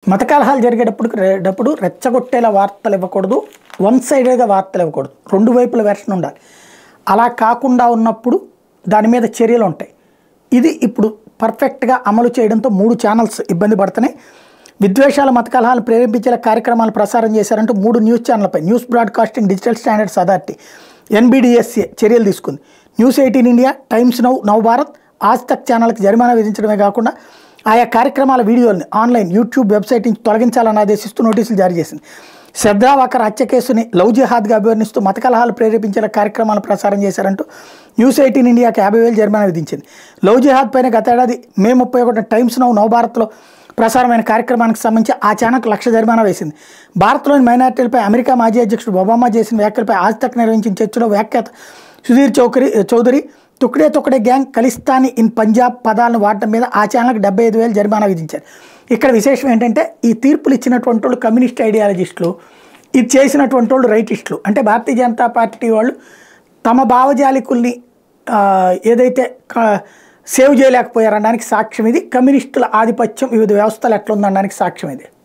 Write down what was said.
మత కలహాలు జరిగేటప్పుడు రేటప్పుడు రెచ్చగొట్టేలా వార్తలు ఇవ్వకూడదు వన్ సైడెడ్గా వార్తలు ఇవ్వకూడదు రెండు వైపుల వెర్షన్ ఉండాలి అలా కాకుండా ఉన్నప్పుడు దాని మీద చర్యలు ఉంటాయి ఇది ఇప్పుడు పర్ఫెక్ట్గా అమలు చేయడంతో మూడు ఛానల్స్ ఇబ్బంది పడుతున్నాయి విద్వేషాల మత కలహాలను ప్రేరేపించేలా కార్యక్రమాలు ప్రసారం చేశారంటూ మూడు న్యూస్ ఛానళ్లపై News Broadcasting Digital Standards Authority NBDSA చర్యలు తీసుకుంది News Eighteen India Times Now Navbharat Aaj Tak ఛానల్కి జరిమానా విధించడమే కాకుండా ఆయా కార్యక్రమాల వీడియోల్ని ఆన్లైన్ యూట్యూబ్ వెబ్సైట్ నుంచి తొలగించాలని ఆదేశిస్తూ నోటీసులు జారీ చేసింది శ్రద్ధావాకర్ హత్య కేసుని లవ్ జిహాద్గా అభివర్ణిస్తూ మత కలహాలు ప్రేరేపించేలా కార్యక్రమాలు ప్రసారం చేశారంటూ న్యూస్ ఎయిటీన్ ఇండియాకి యాభై వేలు జరిమానా విధించింది లవ్ జిహాద్ పైన గత ఏడాది మే ముప్పై ఒకటి టైమ్స్ నౌ నవభారత్లో ప్రసారమైన కార్యక్రమానికి సంబంధించి ఆ ఛానల్కి లక్ష జరిమానా వేసింది భారత్లోని మైనార్టీలపై అమెరికా మాజీ అధ్యక్షుడు ఒబామా చేసిన వ్యాఖ్యలపై ఆజ్ తక్ నిర్వహించిన చర్చలో వ్యాఖ్యాత సుధీర్ చౌకరి చౌదరి తుక్కడే తుక్కడే గ్యాంగ్ ఖలిస్తానీ ఇన్ పంజాబ్ పదాలను వాడటం మీద ఆ ఛానల్కి డెబ్బై ఐదు వేలు జరిమానా విధించారు ఇక్కడ విశేషం ఏంటంటే ఈ తీర్పులు ఇచ్చినటువంటి వాళ్ళు కమ్యూనిస్ట్ ఐడియాలజిస్టులు ఇది చేసినటువంటి వాళ్ళు రైటిస్టులు అంటే భారతీయ జనతా పార్టీ వాళ్ళు తమ భావజాలికుల్ని ఆ, ఏదైతే క- సేవ్ చేయలేకపోయారనడానికి సాక్ష్యం ఇది కమ్యూనిస్టుల ఆధిపత్యం వివిధ వ్యవస్థలు ఎట్లా ఉందనడానికి సాక్ష్యం ఇది